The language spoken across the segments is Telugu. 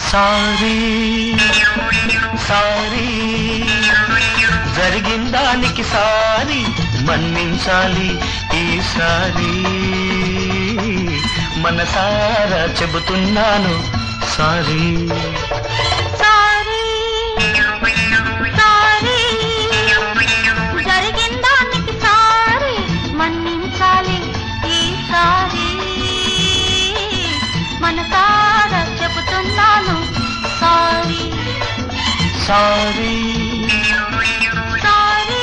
సారీ సారీ జరిగిన దానికి సారీ మన్నించాలి ఈసారి మనసారా చెబుతున్నాను సారీ సారీ సారీ జరిగిన దానికి సారీ మన్నించాలి ఈసారి మనసారా చెబుతున్నాను సారీ సారీ సారీ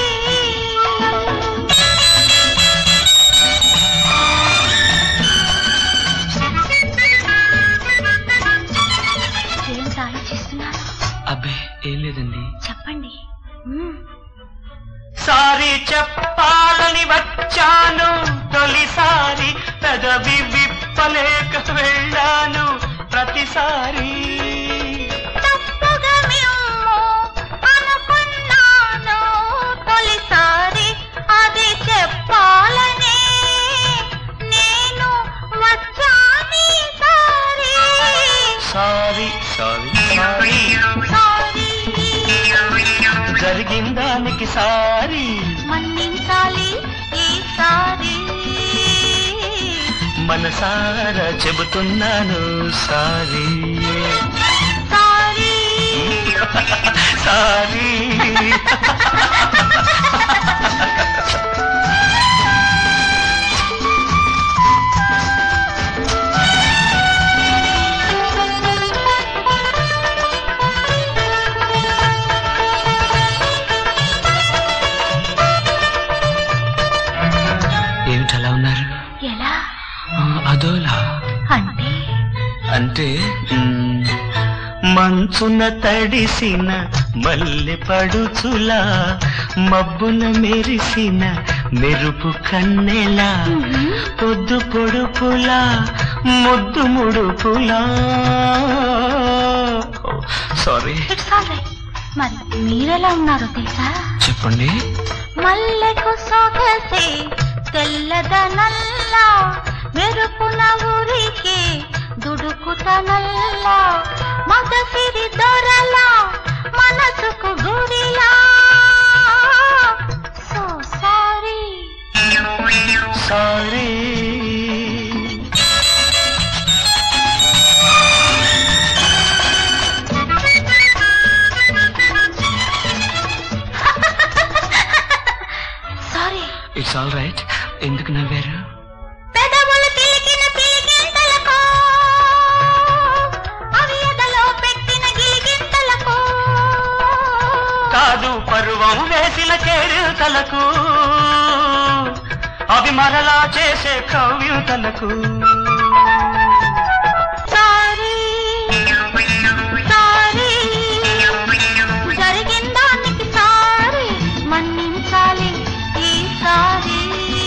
ఏంటి ఆలోచిస్తున్నారు అబ్బే ఏం లేదండి చెప్పండి మ్మ్. సారీ చెప్పాలని వచ్చాను తొలిసారి పెదవి విప్పలేక వెళ్ళాను ప్రతిసారి తప్పుగా మేము అనుకున్నాను తొలిసారి అది చెప్పాలనే నేను వచ్చాను sorry sorry sorry sorry sorry జరిగిన దానికి సారీ మన్నించాలి ఈసారి మనసారా చెబుతున్నాను సారీ సారీ సారీ ఏమిటి అలా ఉన్నారు ఎలా అదోలా అంటే అంటే మ్, మంచున తడిసిన మల్లె పడుచులా మబ్బున మెరిసిన మెరుపు కన్నెలా మ్మ్. పొద్దు పొడుపులా ముద్దు ముడుపులా సారీ ఇట్స్ ఆల్ రైట్ మరి మీరెలా ఉన్నారో తెలుసా చెప్పండి మల్లెకు సొగసే తెల్లదనల్లా మెరుపున ఊరికి దుడుకుతనల్లా మగసిరి దొరలా మనసుకు గురిలా so sorry sorry sorry it's all right ఎందుకు నవ్వారు పెదవులు పిలికిన పిలిగింతలకు అవి ఎదలో పెట్టిన గిలిగింతలకు కాదు పరువం వేసిన చేరుతలకు అవి మరలా చేసే కవ్యూతలకు సారీ సారీ జరిగిన దానికి సారీ మన్నించాలి ఈసారి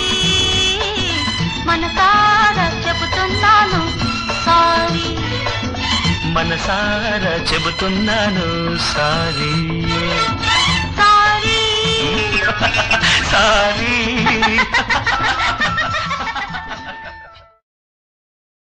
మనసారా చెబుతున్నాను సారీ మనసారా చెబుతున్నాను సారీ సారీ సారీ